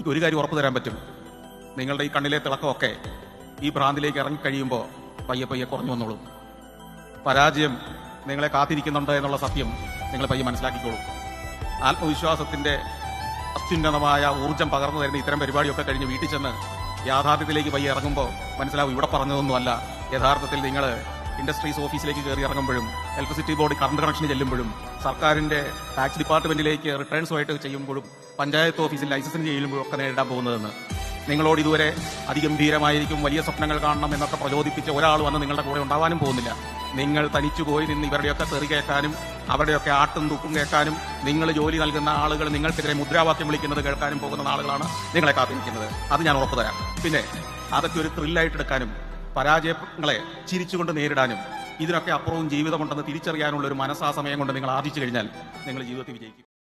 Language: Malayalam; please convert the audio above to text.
എനിക്ക് ഒരു കാര്യം ഉറപ്പു തരാൻ പറ്റും നിങ്ങളുടെ ഈ കണ്ണിലെ തിളക്കമൊക്കെ ഈ ഭ്രാന്തിലേക്ക് ഇറങ്ങി കഴിയുമ്പോൾ പയ്യെ പയ്യെ കുറഞ്ഞു വന്നോളും പരാജയം നിങ്ങളെ കാത്തിരിക്കുന്നുണ്ട് എന്നുള്ള സത്യം നിങ്ങൾ പയ്യെ മനസ്സിലാക്കിക്കോളൂ ആത്മവിശ്വാസത്തിന്റെ അത്യുന്നതമായ ഊർജം പകർന്നു തരുന്ന ഇത്തരം പരിപാടിയൊക്കെ കഴിഞ്ഞ് വീട്ടിൽ ചെന്ന് യാഥാർത്ഥ്യത്തിലേക്ക് പയ്യെ ഇറങ്ങുമ്പോൾ മനസ്സിലാവും ഇവിടെ പറഞ്ഞതൊന്നുമല്ല യഥാർത്ഥത്തിൽ നിങ്ങൾ ഇൻഡസ്ട്രീസ് ഓഫീസിലേക്ക് കയറി ഇറങ്ങുമ്പോഴും ഇലക്ട്രിസിറ്റി ബോർഡ് കറണ്ട് കണക്ഷൻ ചെല്ലുമ്പോഴും സർക്കാരിന്റെ ടാക്സ് ഡിപ്പാർട്ട്മെന്റിലേക്ക് റിട്ടേൺസുമായിട്ട് ചെയ്യുമ്പോഴും പഞ്ചായത്ത് ഓഫീസിൽ ലൈസൻസിന് ചെയ്യുമ്പോഴും ഒക്കെ നേരിടാൻ പോകുന്നതെന്ന് നിങ്ങളോട് ഇതുവരെ അതിഗംഭീരമായിരിക്കും വലിയ സ്വപ്നങ്ങൾ കാണണം എന്നൊക്കെ പ്രചോദിപ്പിച്ച ഒരാൾ വന്ന് നിങ്ങളുടെ കൂടെ ഉണ്ടാവാനും പോകുന്നില്ല നിങ്ങൾ തനിച്ചു പോയി നിന്ന് ഇവരുടെയൊക്കെ തെറി കേൾക്കാനും അവരുടെയൊക്കെ ആട്ടും തുപ്പും കേൾക്കാനും നിങ്ങൾ ജോലി നൽകുന്ന ആളുകൾ നിങ്ങൾക്കെതിരെ മുദ്രാവാക്യം വിളിക്കുന്നത് കേൾക്കാനും പോകുന്ന ആളുകളാണ് നിങ്ങളെ കാത്തിരിക്കുന്നത് അത് ഞാൻ ഉറപ്പു തരാം പിന്നെ അതൊക്കെ ഒരു ത്രില്ലായിട്ട് എടുക്കാനും പരാജയങ്ങളെ ചിരിച്ചുകൊണ്ട് നേരിടാനും ഇതിനൊക്കെ അപ്പുറവും ജീവിതമുണ്ടെന്ന് തിരിച്ചറിയാനുള്ള ഒരു മനസ്സാ സമയം കൊണ്ട് നിങ്ങൾ ആർജിച്ചു കഴിഞ്ഞാൽ നിങ്ങൾ ജീവിതത്തിൽ വിജയിക്കും